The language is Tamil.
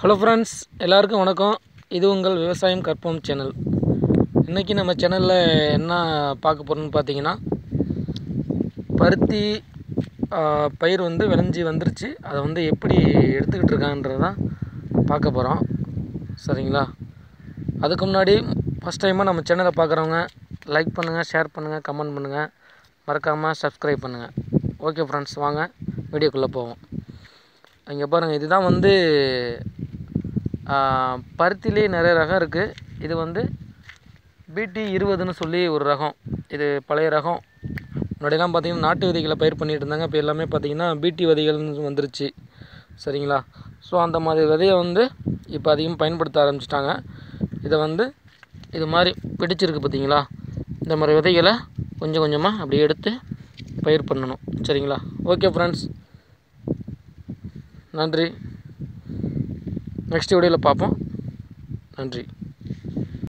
ஹலோ ஃப்ரெண்ட்ஸ் எல்லாருக்கும் வணக்கம் இது உங்கள் விவசாயம் கற்போம் சேனல் இன்றைக்கி நம்ம சேனலில் என்ன பார்க்க போகிறோம்னு பார்த்தீங்கன்னா பருத்தி ஆ, பயிர் வந்து விளைஞ்சி வந்துருச்சு அதை வந்து எப்படி எடுத்துக்கிட்டு இருக்கான்றது தான் பார்க்க போகிறோம் சரிங்களா அதுக்கு முன்னாடி ஃபஸ்ட் டைமாக நம்ம சேனலை பார்க்குறவங்க லைக் பண்ணுங்கள் ஷேர் பண்ணுங்கள் கமெண்ட் பண்ணுங்கள் மறக்காமல் சப்ஸ்கிரைப் பண்ணுங்கள் ஓகே ஃப்ரெண்ட்ஸ் வாங்க வீடியோக்குள்ளே போவோம் இங்கே பாருங்கள் இதுதான் வந்து ஆ, பருத்திலே நிறைய ரகம் இருக்குது இது வந்து பிடி இருபதுன்னு சொல்லி ஒரு ரகம் இது பழைய ரகம் முன்னாடிலாம் பார்த்தீங்கன்னா நாட்டு விதைகளை பயிர் பண்ணிட்டு இருந்தாங்க இப்போ எல்லாமே பார்த்தீங்கன்னா பிடி விதைகள்னு வந்துருச்சு சரிங்களா ஸோ அந்த மாதிரி விதையை வந்து இப்போ அதிகம் பயன்படுத்த ஆரம்பிச்சிட்டாங்க இதை வந்து இது மாதிரி பிடிச்சிருக்கு பார்த்தீங்களா இந்த மாதிரி விதைகளை கொஞ்சம் கொஞ்சமாக அப்படியே எடுத்து பயிர் பண்ணணும் சரிங்களா ஓகே ஃப்ரெண்ட்ஸ் நன்றி நெக்ஸ்ட் வீடியோவில் பார்ப்போம் நன்றி